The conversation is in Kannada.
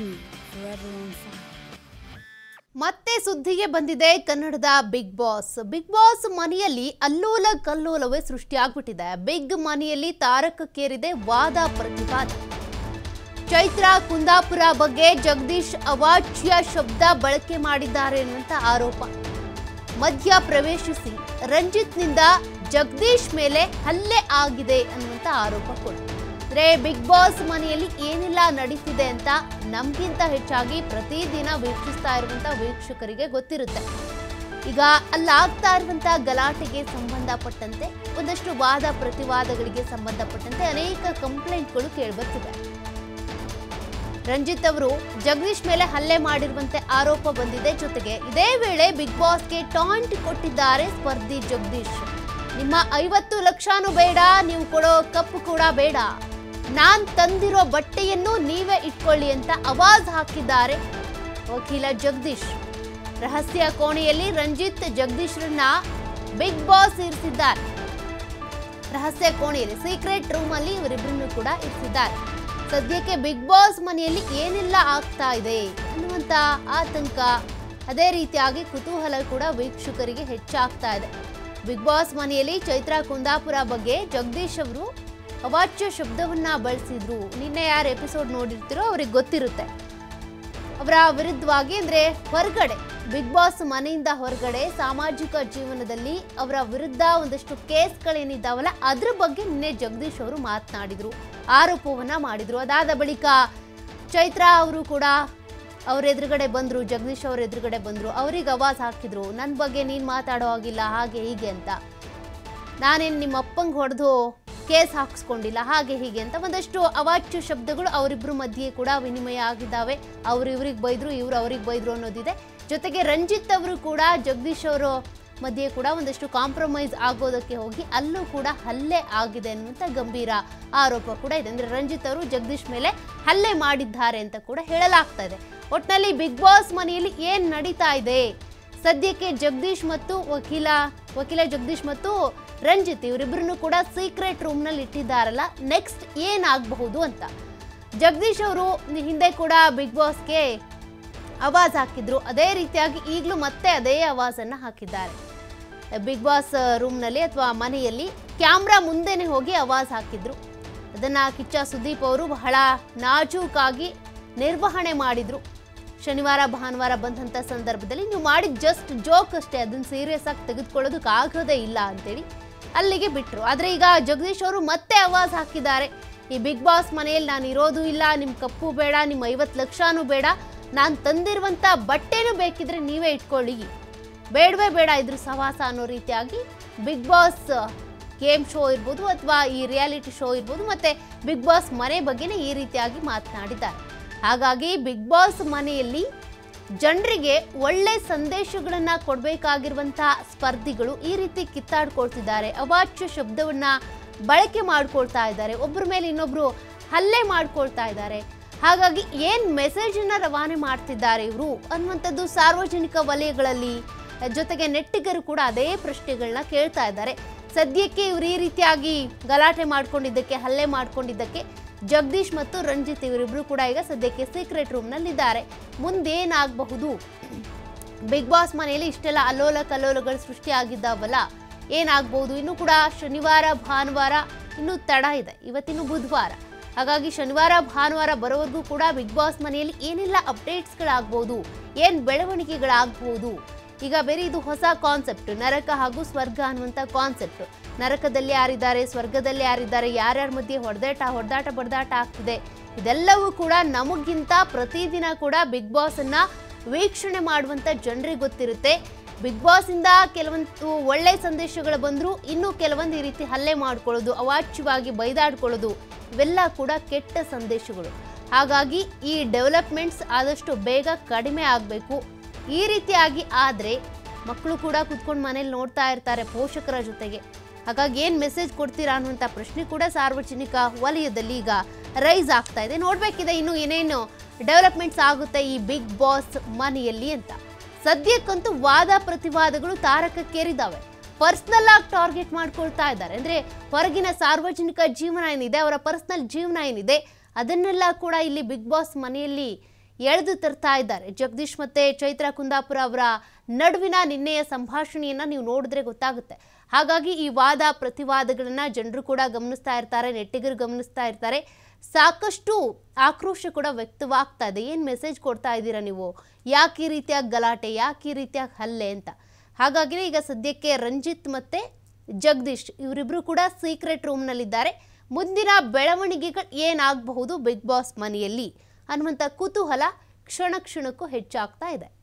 TV forever on fire. ಮತ್ತೆ ಸುದ್ದಿಗೆ ಬಂದಿದೆ ಕನ್ನಡದ ಬಿಗ್ ಬಾಸ್ ಬಿಗ್ ಬಾಸ್ ಮನೆಯಲ್ಲಿ ಅಲ್ಲೋಲ ಕಲ್ಲೋಲವೇ ಸೃಷ್ಟಿಯಾಗ್ಬಿಟ್ಟಿದೆ ಬಿಗ್ ಮನೆಯಲ್ಲಿ ತಾರಕಕ್ಕೇರಿದೆ ವಾದ ಪ್ರತಿವಾದ ಚೈತ್ರ ಕುಂದಾಪುರ ಬಗ್ಗೆ ಜಗದೀಶ್ ಅವಾಚ್ಯ ಶಬ್ದ ಬಳಕೆ ಮಾಡಿದ್ದಾರೆ ಎನ್ನುವಂತ ಆರೋಪ ಮಧ್ಯ ಪ್ರವೇಶಿಸಿ ರಂಜಿತ್ನಿಂದ ಜಗದೀಶ್ ಮೇಲೆ ಹಲ್ಲೆ ಆಗಿದೆ ಅನ್ನುವಂತ ಆರೋಪ ಕೂಡ ಅಂದ್ರೆ ಬಿಗ್ ಬಾಸ್ ಮನೆಯಲ್ಲಿ ಏನೆಲ್ಲ ನಡೀತಿದೆ ಅಂತ ನಮ್ಗಿಂತ ಹೆಚ್ಚಾಗಿ ಪ್ರತಿದಿನ ವೀಕ್ಷಿಸ್ತಾ ಇರುವಂತ ವೀಕ್ಷಕರಿಗೆ ಗೊತ್ತಿರುತ್ತೆ ಈಗ ಅಲ್ಲಾಗ್ತಾ ಇರುವಂತ ಗಲಾಟೆಗೆ ಸಂಬಂಧಪಟ್ಟಂತೆ ಒಂದಷ್ಟು ವಾದ ಪ್ರತಿವಾದಗಳಿಗೆ ಸಂಬಂಧಪಟ್ಟಂತೆ ಅನೇಕ ಕಂಪ್ಲೇಂಟ್ಗಳು ಕೇಳಿಬರ್ತಿದೆ ರಂಜಿತ್ ಅವರು ಜಗದೀಶ್ ಮೇಲೆ ಹಲ್ಲೆ ಮಾಡಿರುವಂತೆ ಆರೋಪ ಬಂದಿದೆ ಜೊತೆಗೆ ಇದೇ ವೇಳೆ ಬಿಗ್ ಬಾಸ್ಗೆ ಟಾಂಟ್ ಕೊಟ್ಟಿದ್ದಾರೆ ಸ್ಪರ್ಧಿ ಜಗದೀಶ್ ನಿಮ್ಮ ಐವತ್ತು ಲಕ್ಷನೂ ಬೇಡ ನೀವು ಕೊಡೋ ಕಪ್ ಕೂಡ ಬೇಡ ನಾನ್ ತಂದಿರೋ ಬಟ್ಟೆಯನ್ನು ನೀವೇ ಇಟ್ಕೊಳ್ಳಿ ಅಂತ ಅವಾಜ್ ಹಾಕಿದ್ದಾರೆ ವಕೀಲ ಜಗದೀಶ್ ರಹಸ್ಯ ಕೋಣೆಯಲ್ಲಿ ರಂಜಿತ್ ಜಗದೀಶ್ರನ್ನ ಬಿಗ್ ಬಾಸ್ ಇರಿಸಿದ್ದಾರೆ ರಹಸ್ಯ ಕೋಣೆಯಲ್ಲಿ ಸೀಕ್ರೆಟ್ ರೂಮ್ ಅಲ್ಲಿ ಇವರಿಬ್ಬರನ್ನು ಕೂಡ ಇರಿಸಿದ್ದಾರೆ ಸದ್ಯಕ್ಕೆ ಬಿಗ್ ಬಾಸ್ ಮನೆಯಲ್ಲಿ ಏನೆಲ್ಲ ಆಗ್ತಾ ಇದೆ ಅನ್ನುವಂತ ಆತಂಕ ಅದೇ ರೀತಿಯಾಗಿ ಕುತೂಹಲ ಕೂಡ ವೀಕ್ಷಕರಿಗೆ ಹೆಚ್ಚಾಗ್ತಾ ಇದೆ ಬಿಗ್ ಬಾಸ್ ಮನೆಯಲ್ಲಿ ಚೈತ್ರಾ ಕುಂದಾಪುರ ಬಗ್ಗೆ ಜಗದೀಶ್ ಅವರು ಅವಾಚ್ಯ ಶಬ್ದವನ್ನ ಬಳಸಿದ್ರು ನಿನ್ನೆ ಯಾರು ಎಪಿಸೋಡ್ ನೋಡಿರ್ತೀರೋ ಅವ್ರಿಗೆ ಗೊತ್ತಿರುತ್ತೆ ಅವರ ವಿರುದ್ಧವಾಗಿ ಅಂದ್ರೆ ಹೊರಗಡೆ ಬಿಗ್ ಬಾಸ್ ಮನೆಯಿಂದ ಹೊರಗಡೆ ಸಾಮಾಜಿಕ ಜೀವನದಲ್ಲಿ ಅವರ ವಿರುದ್ಧ ಒಂದಷ್ಟು ಕೇಸ್ಗಳೇನಿದ್ದಾವಲ್ಲ ಅದ್ರ ಬಗ್ಗೆ ನಿನ್ನೆ ಜಗದೀಶ್ ಅವರು ಮಾತನಾಡಿದ್ರು ಆರೋಪವನ್ನ ಮಾಡಿದ್ರು ಅದಾದ ಬಳಿಕ ಚೈತ್ರಾ ಅವರು ಕೂಡ ಅವ್ರ ಎದುರುಗಡೆ ಬಂದ್ರು ಜಗದೀಶ್ ಅವ್ರ ಎದುರುಗಡೆ ಬಂದ್ರು ಅವ್ರಿಗೆ ಅವಾಜ್ ಹಾಕಿದ್ರು ನನ್ನ ಬಗ್ಗೆ ನೀನ್ ಮಾತಾಡೋ ಹಾಗಿಲ್ಲ ಹಾಗೆ ಹೀಗೆ ಅಂತ ನಾನೇನು ನಿಮ್ಮ ಅಪ್ಪಂಗೆ ಹೊಡೆದು ಕೇಸ್ ಹಾಕಿಸ್ಕೊಂಡಿಲ್ಲ ಹಾಗೆ ಹೀಗೆ ಅಂತ ಒಂದಷ್ಟು ಅವಾಚ್ಯ ಶಬ್ದಗಳು ಅವರಿಬ್ಬರ ಮಧ್ಯೆ ಕೂಡ ವಿನಿಮಯ ಆಗಿದ್ದಾವೆ ಅವ್ರು ಇವ್ರಿಗೆ ಬೈದ್ರು ಇವ್ರು ಅವ್ರಿಗೆ ಬೈದ್ರು ಅನ್ನೋದಿದೆ ಜೊತೆಗೆ ರಂಜಿತ್ ಅವರು ಕೂಡ ಜಗದೀಶ್ ಅವರು ಮಧ್ಯೆ ಕೂಡ ಒಂದಷ್ಟು ಕಾಂಪ್ರಮೈಸ್ ಆಗೋದಕ್ಕೆ ಹೋಗಿ ಅಲ್ಲೂ ಕೂಡ ಹಲ್ಲೆ ಆಗಿದೆ ಅನ್ನುವಂಥ ಗಂಭೀರ ಆರೋಪ ಕೂಡ ಇದೆ ಅಂದ್ರೆ ರಂಜಿತ್ ಅವರು ಜಗದೀಶ್ ಮೇಲೆ ಹಲ್ಲೆ ಮಾಡಿದ್ದಾರೆ ಅಂತ ಕೂಡ ಹೇಳಲಾಗ್ತಾ ಇದೆ ಒಟ್ನಲ್ಲಿ ಬಿಗ್ ಬಾಸ್ ಮನೆಯಲ್ಲಿ ಏನ್ ನಡೀತಾ ಇದೆ ಸದ್ಯಕ್ಕೆ ಜಗದೀಶ್ ಮತ್ತು ವಕೀಲ ವಕೀಲ ಜಗದೀಶ್ ಮತ್ತು ರಂಜಿತ್ ಇವರಿಬ್ಬರನ್ನು ಕೂಡ ಸೀಕ್ರೆಟ್ ರೂಮ್ನಲ್ಲಿ ಇಟ್ಟಿದ್ದಾರಲ್ಲ ನೆಕ್ಸ್ಟ್ ಏನಾಗಬಹುದು ಅಂತ ಜಗದೀಶ್ ಅವರು ಹಿಂದೆ ಕೂಡ ಬಿಗ್ ಬಾಸ್ಗೆ ಅವಾಜ್ ಹಾಕಿದ್ರು ಅದೇ ರೀತಿಯಾಗಿ ಈಗಲೂ ಮತ್ತೆ ಅದೇ ಅವಾಜನ್ನು ಹಾಕಿದ್ದಾರೆ ಬಿಗ್ ಬಾಸ್ ರೂಮ್ನಲ್ಲಿ ಅಥವಾ ಮನೆಯಲ್ಲಿ ಕ್ಯಾಮ್ರಾ ಮುಂದೆನೆ ಹೋಗಿ ಅವಾಜ್ ಹಾಕಿದ್ರು ಅದನ್ನ ಕಿಚ್ಚ ಸುದೀಪ್ ಅವರು ಬಹಳ ನಾಜೂಕಾಗಿ ನಿರ್ವಹಣೆ ಮಾಡಿದ್ರು ಶನಿವಾರ ಭಾನುವಾರ ಬಂದಂಥ ಸಂದರ್ಭದಲ್ಲಿ ನೀವು ಮಾಡಿದ ಜಸ್ಟ್ ಜೋಕ್ ಅಷ್ಟೇ ಅದನ್ನ ಸೀರಿಯಸ್ ಆಗಿ ತೆಗೆದುಕೊಳ್ಳೋದಕ್ಕೆ ಆಗೋದೇ ಇಲ್ಲ ಅಂತೇಳಿ ಅಲ್ಲಿಗೆ ಬಿಟ್ರು ಆದರೆ ಈಗ ಜಗದೀಶ್ ಅವರು ಮತ್ತೆ ಅವಾಜ್ ಹಾಕಿದ್ದಾರೆ ಈ ಬಿಗ್ ಬಾಸ್ ಮನೆಯಲ್ಲಿ ನಾನು ಇರೋದು ಇಲ್ಲ ನಿಮ್ಮ ಕಪ್ಪು ಬೇಡ ನಿಮ್ಮ ಐವತ್ತು ಲಕ್ಷನೂ ಬೇಡ ನಾನು ತಂದಿರುವಂಥ ಬಟ್ಟೆನೂ ಬೇಕಿದ್ರೆ ನೀವೇ ಇಟ್ಕೊಳ್ಳಿ ಬೇಡವೇ ಬೇಡ ಇದ್ರ ಸವಾಸ ಅನ್ನೋ ರೀತಿಯಾಗಿ ಬಿಗ್ ಬಾಸ್ ಗೇಮ್ ಶೋ ಇರ್ಬೋದು ಅಥವಾ ಈ ರಿಯಾಲಿಟಿ ಶೋ ಇರ್ಬೋದು ಮತ್ತೆ ಬಿಗ್ ಬಾಸ್ ಮನೆ ಬಗ್ಗೆನೇ ಈ ರೀತಿಯಾಗಿ ಮಾತನಾಡಿದ್ದಾರೆ ಹಾಗಾಗಿ ಬಿಗ್ ಬಾಸ್ ಮನೆಯಲ್ಲಿ ಜನರಿಗೆ ಒಳ್ಳೆ ಸಂದೇಶಗಳನ್ನ ಕೊಡಬೇಕಾಗಿರುವಂತಹ ಸ್ಪರ್ಧಿಗಳು ಈ ರೀತಿ ಕಿತ್ತಾಡ್ಕೊಳ್ತಿದ್ದಾರೆ ಅವಾಚ್ಯ ಶಬ್ದವನ್ನ ಬಳಕೆ ಮಾಡ್ಕೊಳ್ತಾ ಇದ್ದಾರೆ ಒಬ್ಬರ ಮೇಲೆ ಇನ್ನೊಬ್ರು ಹಲ್ಲೆ ಮಾಡ್ಕೊಳ್ತಾ ಇದ್ದಾರೆ ಹಾಗಾಗಿ ಏನ್ ಮೆಸೇಜ್ ಅನ್ನ ರವಾನೆ ಮಾಡ್ತಿದ್ದಾರೆ ಇವರು ಅನ್ನುವಂಥದ್ದು ಸಾರ್ವಜನಿಕ ವಲಯಗಳಲ್ಲಿ ಜೊತೆಗೆ ನೆಟ್ಟಿಗರು ಕೂಡ ಅದೇ ಪ್ರಶ್ನೆಗಳನ್ನ ಕೇಳ್ತಾ ಇದ್ದಾರೆ ಸದ್ಯಕ್ಕೆ ಇವರು ಈ ರೀತಿಯಾಗಿ ಗಲಾಟೆ ಮಾಡ್ಕೊಂಡಿದ್ದಕ್ಕೆ ಹಲ್ಲೆ ಮಾಡ್ಕೊಂಡಿದ್ದಕ್ಕೆ ಜಗದೀಶ್ ಮತ್ತು ರಂಜಿತ್ ಇವರಿಬ್ರು ಕೂಡ ಈಗ ಸದ್ಯಕ್ಕೆ ಸೀಕ್ರೆಟ್ ರೂಮ್ನಲ್ಲಿದ್ದಾರೆ ಮುಂದೇನಾಗಬಹುದು ಬಿಗ್ ಬಾಸ್ ಮನೆಯಲ್ಲಿ ಇಷ್ಟೆಲ್ಲ ಅಲ್ಲೋಲ ಕಲ್ಲೋಲಗಳು ಸೃಷ್ಟಿಯಾಗಿದ್ದಾವಲ್ಲ ಏನಾಗಬಹುದು ಇನ್ನು ಕೂಡ ಶನಿವಾರ ಭಾನುವಾರ ಇನ್ನೂ ತಡ ಇದೆ ಇವತ್ತಿನ್ನು ಬುಧವಾರ ಹಾಗಾಗಿ ಶನಿವಾರ ಭಾನುವಾರ ಬರೋವರೆಗೂ ಕೂಡ ಬಿಗ್ ಬಾಸ್ ಮನೆಯಲ್ಲಿ ಏನೆಲ್ಲ ಅಪ್ಡೇಟ್ಸ್ಗಳಾಗ್ಬೋದು ಏನು ಬೆಳವಣಿಗೆಗಳಾಗ್ಬೋದು ಈಗ ಬೇರೆ ಇದು ಹೊಸ ಕಾನ್ಸೆಪ್ಟ್ ನರಕ ಹಾಗೂ ಸ್ವರ್ಗ ಅನ್ನುವಂಥ ಕಾನ್ಸೆಪ್ಟ್ ನರಕದಲ್ಲಿ ಯಾರಿದ್ದಾರೆ ಸ್ವರ್ಗದಲ್ಲಿ ಯಾರಿದ್ದಾರೆ ಯಾರ್ಯಾರ ಮಧ್ಯೆ ಹೊಡೆದಾಟ ಹೊಡೆದಾಟ ಬಡದಾಟ ಆಗ್ತಿದೆ ಇದೆಲ್ಲವೂ ಕೂಡ ನಮಗಿಂತ ಪ್ರತಿದಿನ ಕೂಡ ಬಿಗ್ ಬಾಸ್ ಅನ್ನ ವೀಕ್ಷಣೆ ಮಾಡುವಂತ ಜನರಿಗೆ ಗೊತ್ತಿರುತ್ತೆ ಬಿಗ್ ಬಾಸ್ ಇಂದ ಕೆಲವೊಂದು ಒಳ್ಳೆ ಸಂದೇಶಗಳು ಬಂದ್ರು ಇನ್ನು ಕೆಲವೊಂದು ಈ ರೀತಿ ಹಲ್ಲೆ ಮಾಡ್ಕೊಳ್ಳೋದು ಅವಾಚ್ಯವಾಗಿ ಬೈದಾಡ್ಕೊಳ್ಳೋದು ಇವೆಲ್ಲ ಕೂಡ ಕೆಟ್ಟ ಸಂದೇಶಗಳು ಹಾಗಾಗಿ ಈ ಡೆವಲಪ್ಮೆಂಟ್ಸ್ ಆದಷ್ಟು ಬೇಗ ಕಡಿಮೆ ಆಗಬೇಕು ಈ ರೀತಿಯಾಗಿ ಆದರೆ ಮಕ್ಕಳು ಕೂಡ ಕುತ್ಕೊಂಡು ಮನೇಲಿ ನೋಡ್ತಾ ಇರ್ತಾರೆ ಪೋಷಕರ ಜೊತೆಗೆ ಹಾಗಾಗಿ ಏನು ಮೆಸೇಜ್ ಕೊಡ್ತೀರಾ ಅನ್ನುವಂಥ ಪ್ರಶ್ನೆ ಕೂಡ ಸಾರ್ವಜನಿಕ ವಲಯದಲ್ಲಿ ಈಗ ರೈಸ್ ಆಗ್ತಾ ಇದೆ ನೋಡ್ಬೇಕಿದೆ ಇನ್ನು ಏನೇನು ಡೆವಲಪ್ಮೆಂಟ್ಸ್ ಆಗುತ್ತೆ ಈ ಬಿಗ್ ಬಾಸ್ ಮನೆಯಲ್ಲಿ ಅಂತ ಸದ್ಯಕ್ಕಂತೂ ವಾದ ಪ್ರತಿವಾದಗಳು ತಾರಕಕ್ಕೇರಿದ್ದಾವೆ ಪರ್ಸ್ನಲ್ ಆಗಿ ಟಾರ್ಗೆಟ್ ಮಾಡ್ಕೊಳ್ತಾ ಇದ್ದಾರೆ ಅಂದ್ರೆ ಹೊರಗಿನ ಸಾರ್ವಜನಿಕ ಜೀವನ ಏನಿದೆ ಅವರ ಪರ್ಸ್ನಲ್ ಜೀವನ ಏನಿದೆ ಅದನ್ನೆಲ್ಲ ಕೂಡ ಇಲ್ಲಿ ಬಿಗ್ ಬಾಸ್ ಮನೆಯಲ್ಲಿ ಎಳೆದು ತರ್ತಾ ಇದ್ದಾರೆ ಜಗದೀಶ್ ಮತ್ತೆ ಚೈತ್ರ ಕುಂದಾಪುರ ಅವರ ನಡುವಿನ ನಿನ್ನೆಯ ಸಂಭಾಷಣೆಯನ್ನ ನೀವು ನೋಡಿದ್ರೆ ಗೊತ್ತಾಗುತ್ತೆ ಹಾಗಾಗಿ ಈ ವಾದ ಪ್ರತಿವಾದಗಳನ್ನ ಜನರು ಕೂಡ ಗಮನಿಸ್ತಾ ಇರ್ತಾರೆ ನೆಟ್ಟಿಗರು ಗಮನಿಸ್ತಾ ಇರ್ತಾರೆ ಸಾಕಷ್ಟು ಆಕ್ರೋಶ ಕೂಡ ವ್ಯಕ್ತವಾಗ್ತಾ ಇದೆ ಏನು ಮೆಸೇಜ್ ಕೊಡ್ತಾ ಇದ್ದೀರಾ ನೀವು ಯಾಕೆ ಈ ರೀತಿಯಾಗಿ ಗಲಾಟೆ ಯಾಕೆ ಈ ರೀತಿಯಾಗಿ ಹಲ್ಲೆ ಅಂತ ಹಾಗಾಗಿ ಈಗ ಸದ್ಯಕ್ಕೆ ರಂಜಿತ್ ಮತ್ತೆ ಜಗದೀಶ್ ಇವರಿಬ್ರು ಕೂಡ ಸೀಕ್ರೆಟ್ ರೂಮ್ನಲ್ಲಿದ್ದಾರೆ ಮುಂದಿನ ಬೆಳವಣಿಗೆಗಳು ಏನಾಗಬಹುದು ಬಿಗ್ ಬಾಸ್ ಮನೆಯಲ್ಲಿ ಅನ್ನುವಂಥ ಕುತೂಹಲ ಕ್ಷಣ ಕ್ಷಣಕ್ಕೂ ಹೆಚ್ಚಾಗ್ತಾ ಇದೆ